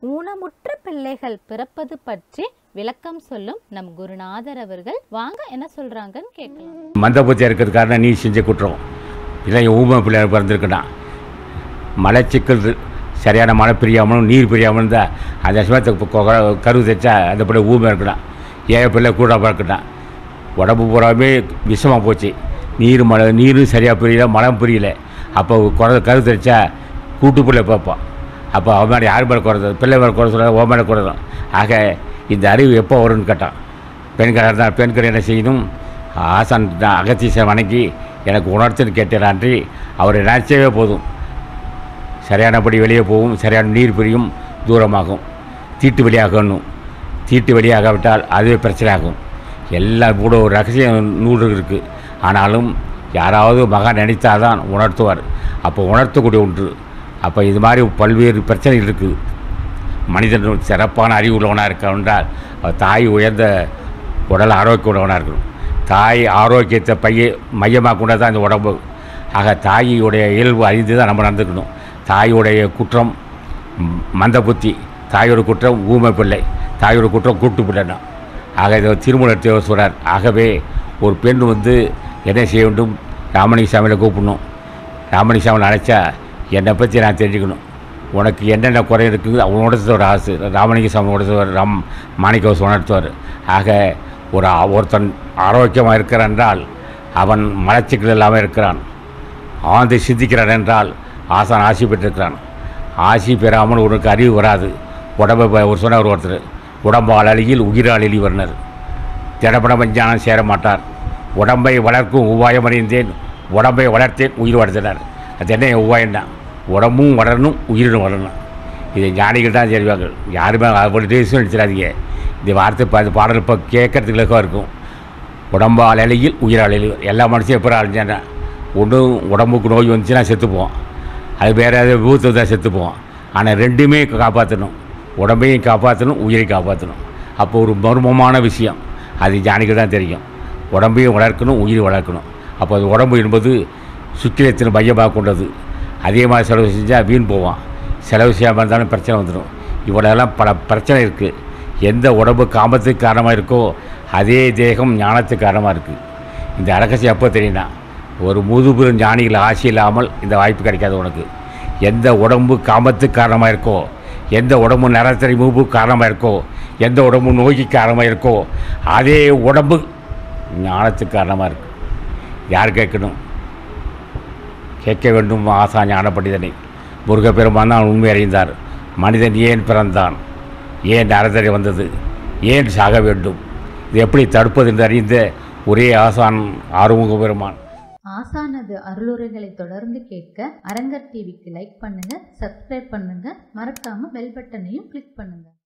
ஊனமுற்ற பிள்ளைகள் பிறப்பது பற்றி விளக்கம் சொல்லும் நம் குருநாதர் அவர்கள் வாங்க என்ன சொல்றாங்கன்னு கேட்கலாம் மந்தபூத்தியாக இருக்கிறது காரணம் நீ செஞ்ச குற்றம் இல்லை ஊமை பிள்ளை பிறந்திருக்கணும் மலைச்சிக்கல் சரியான மழை பிரியாமலும் நீர் பிரியாமலும் இருந்தால் அந்த சமயத்துக்கு கொ- கொ- கரு தைச்சா அந்த பிள்ளை ஊமை இருக்கணும் ஏழை பிள்ளை கூட பிறக்கணும் உடம்பு பூராமே விஷமாக போச்சு நீர் மழை நீரும் சரியாக புரியல மழை புரியல அப்போ குறை கரு தைச்சா கூட்டு பிள்ளை பார்ப்பான் அப்போ அவன் மேலே யார் மேலே குறைது பிள்ளை மேலே குறை சொல்ல ஓ மேலே குறைதான் ஆக இந்த அறிவு எப்போ வரும்னு கேட்டான் பெண்கள் இருந்தால் பெண்கள் என்ன செய்யணும் ஆசான் தான் அகத்தீசன் வணங்கி எனக்கு உணர்த்துன்னு கேட்டான்றி அவரை நினைச்சவே போதும் சரியானபடி வெளியே போகும் சரியான நீர் பிரியும் தூரமாகும் தீட்டு வெளியாகணும் தீட்டு வெளியாகாவிட்டால் அதுவே பிரச்சனையாகும் எல்லாம் கூட ஒரு ரகசிய நூல் இருக்குது ஆனாலும் யாராவது மகன் நினைத்தாதான் உணர்த்துவார் அப்போ உணர்த்தக்கூடிய ஒன்று அப்போ இது மாதிரி பல்வேறு பிரச்சனைகள் இருக்குது மனிதன் சிறப்பான அறிவு உள்ளவனாக இருக்க என்றால் அவர் தாய் உயர்ந்த உடல் ஆரோக்கிய உள்ளவனாக இருக்கணும் தாய் ஆரோக்கியத்தை பைய மையமாக கொண்டு தான் இந்த உடம்பு ஆக தாயியுடைய இயல்பு அறிந்து தான் நம்ம நடந்துக்கணும் தாயுடைய குற்றம் ம், மந்த புத்தி தாயோட குற்றம் ஊமை பிள்ளை தாயோட குற்றம் கூட்டு பிள்ளைனா ஆக இதை திருமணத்தை சொல்கிறார் ஆகவே ஒரு பெண் வந்து என்ன செய்ய வேண்டும் ராமணி சாமியில் கூப்பிடணும் ராமணி சாமியில் அழைச்சா என்னை பற்றி நான் தெரிஞ்சுக்கணும் உனக்கு என்னென்ன குறை இருக்குது அவன் உணர்த்துவார் ஆசு ராமலிங்க சாமி உணர்த்துவார் ராம் மாணிக்கவாசம் உணர்த்துவார் ஆக ஒரு ஆ- ஒருத்தன் ஆரோக்கியமாக இருக்கிறான் என்றால் அவன் மலச்சிக்கல் இல்லாமல் இருக்கிறான் ஆழ்ந்து சிந்திக்கிறான் என்றால் ஆசான் ஆசி பெற்றிருக்கிறான் ஆசி பெறாமல் உனக்கு அறிவு வராது உடம்பை ப- ஒரு சொன்னார் ஒருத்தர் உடம்பால் அழியில் உயிரால் எளிவர்னர் திடப்பட ஞானம் சேர மாட்டார் உடம்பை வளர்க்கும் உபாயம் அறிந்தேன் உடம்பை வளர்த்தேன் உயிர் வளர்த்தினார் அது என்ன உபாயம் தான் உடம்பும் வளரணும் உயிரும் வளரணும் இதை ஞானிகள் தான் தெரிவாங்க யாருமே அவ்வளோ டேஸும் நினச்சிடாதீங்க இந்த வார்த்தை இப்போ அந்த பாடல் இப்போ கேட்கறதுக்கு இலக்காக இருக்கும் உடம்பால் அலையில் உயிரால் அழிவு எல்லா மனுஷனும் எப்போ அழிஞ்சானா ஒன்றும் உடம்புக்கு நோய் வந்துச்சுன்னா செத்துப்போம் அது வேறு ஏதாவது விபத்து தான் செத்துப்போம் ஆனால் ரெண்டுமே காப்பாற்றணும் உடம்பையும் காப்பாற்றணும் உயிரையும் காப்பாற்றணும் அப்போ ஒரு மர்மமான விஷயம் அது ஞானிக்கு தான் தெரியும் உடம்பையும் வளர்க்கணும் உயிரை வளர்க்கணும் அப்போ அது உடம்பு என்பது சுக்கிலத்தின் மையமாக கொண்டது அதே மாதிரி செலவு செஞ்சால் வீண் போவான் செலவு செய்யாமல் இருந்தாலும் பிரச்சனை வந்துடும் இவ்வளோலாம் பல பிரச்சனை இருக்குது எந்த உடம்பு காமத்துக்கு காரணமாக இருக்கோ அதே தேகம் ஞானத்துக்கு காரணமாக இருக்குது இந்த ரகசியம் எப்போ தெரியும்னா ஒரு முதுபெரு ஞானிகள் ஆசை இல்லாமல் இந்த வாய்ப்பு கிடைக்காது உனக்கு எந்த உடம்பு காமத்துக்கு காரணமாக இருக்கோ எந்த உடம்பு நரத்தறி மூப்பு காரணமாக இருக்கோ எந்த உடம்பு நோய்க்கு காரணமாக இருக்கோ அதே உடம்பு ஞானத்துக்கு காரணமாக இருக்குது யார் கேட்கணும் கேட்க வேண்டும் ஆசா ஞான பண்டிதனை முருகப்பெருமான் தான் உண்மை அறிந்தார் மனிதன் ஏன் பிறந்தான் ஏன் அறதறி வந்தது ஏன் சாக வேண்டும் இது எப்படி தடுப்பது என்று அறிந்த ஒரே ஆசான் ஆறுமுக பெருமான் ஆசானது அருளுரைகளை தொடர்ந்து கேட்க அரங்கர் டிவிக்கு லைக் பண்ணுங்க சப்ஸ்கிரைப் பண்ணுங்க மறக்காம பெல் பட்டனையும் கிளிக் பண்ணுங்க